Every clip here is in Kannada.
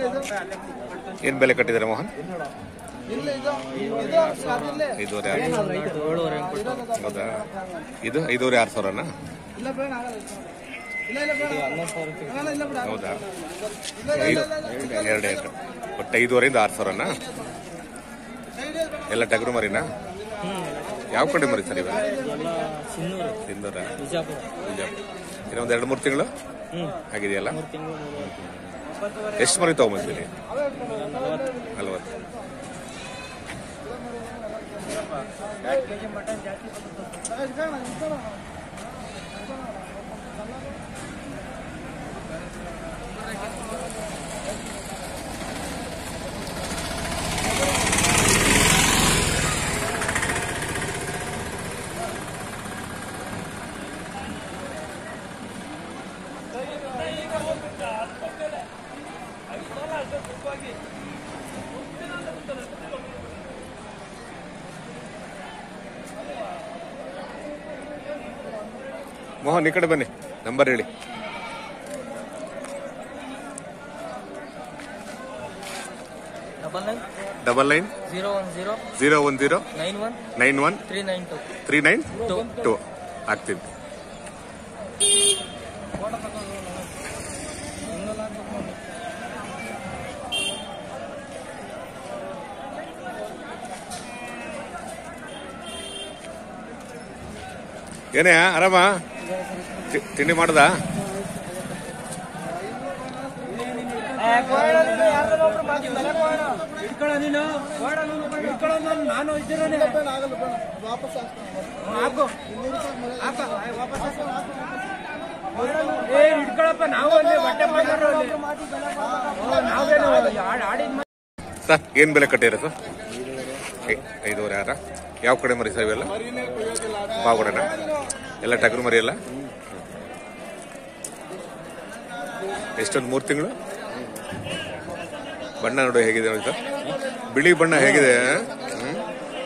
ಏನ್ ಬೆಲೆ ಕಟ್ಟಿದ್ದಾರೆ ಮೋಹನ್ ಇಲ್ಲ ಇದು ಇದು ಅದಿಲ್ಲೇ ಐದೂವರೆ ಆರು ಹೌದಾ ಇದು ಐದೂವರೆ ಆರು ಸಾವಿರನಾ ಇಲ್ಲ ಬೇಡ ಆಗಲ್ಲ ಇಲ್ಲ ಇಲ್ಲ ಬೇಡ ಆಗಲ್ಲ ಇಲ್ಲ ಬಿಡ ಹೌದಾ ಐದು ಎರಡು ಎರಡು ಒಟ್ಟು ಐದೂವರೆಯಿಂದ ಆರು ಸಾವಿರನಾ ಎಲ್ಲ ಟಗರು ಮರಿನಾ ಯಾವ ಕಡೆ ಮರಿ ಸರ್ ಇವ ಸಿನ್ನೂರು ಸಿಂಧೂರ ಬಿಜಾಪುರ ಬಿಜಾಪುರ ಇನ್ನೊಂದು ಎರಡು ಮೂರು ತಿಂಗಳು ಹ್ಮ್ ಆಗಿದೆಯಲ್ಲ ಮೂರು ತಿಂಗಳು ಎಷ್ಟು ಮರಿ ತಗೊಂಬಂದಿರಿ ನಲ್ವತ್ತು ಮೋಹನ್ ಈ ಕಡೆ ಬನ್ನಿ ನಂಬರ್ ಹೇಳಿ double nine double nine zero one zero zero one zero nine one nine one three nine two three nine two two ಆಗ್ತೀನಿ ಏನೇ ಆರಾಮ ತಿ- ತಿಂಡಿ ಮಾಡ್ದ ನಾನು ಇದ್ದೀರನೆ ಆಗಲ್ಲ ಬೇಡ ವಾಪಸ್ ಹಾಕು ಏ ಹಿಡ್ಕೊಳಪ್ಪ ನಾವು ಅಲ್ಲಿ ಬಟ್ಟೆ ಮಾಡಿದ್ರು ಅಲ್ಲಿ ನಾವೇನು ಆಡಿದ ಸರ್ ಏನ್ ಬೆಲೆ ಕಟ್ಟಿರ ಸರ್ ಐ- ಐದೂವರೆ ಆರ ಯಾವ ಕಡೆ ಮರಿ ಸರ್ ಇವೆಲ್ಲ ಬಾಗುಡನ ಎಲ್ಲ ಟಗರು ಮರಿ ಎಲ್ಲ ಎಷ್ಟೊಂದು ಮೂರು ತಿಂಗಳು ಬಣ್ಣ ನೋಡು ಹೇಗಿದೆ ನೋಡಿ ಸರ್ ಬಿಳಿ ಬಣ್ಣ ಹೇಗಿದೆ ಹ್ಮ್?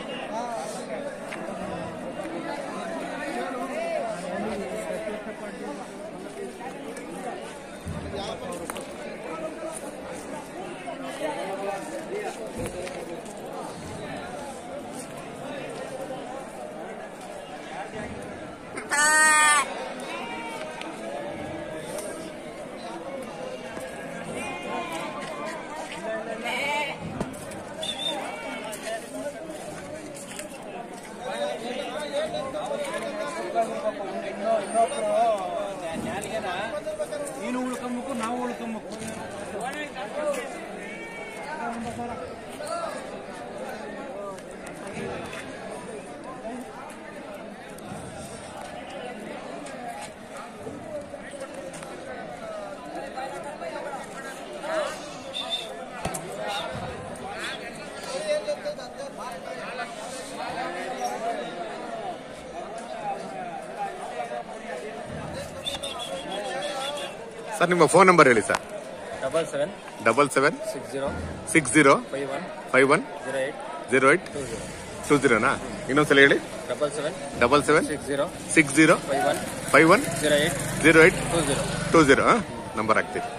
ನೀನು ಉಳ್ಕೊಂಬೇಕು ನಾವು ಉಳ್ಕೊಂಬೇಕು ಸರ್ ನಿಮ್ಮ ಫೋನ್ ನಂಬರ್ ಹೇಳಿ sir double seven double seven six zero six zero five one five one zero eight zero eight two zero two ಜೀರೋನಾ ಇನ್ನೊಂದ್ಸಲ ಹೇಳಿ double seven double seven six zero six zero five one five one zero eight zero eight two zero two zero number ಹಾಕ್ತೀವಿ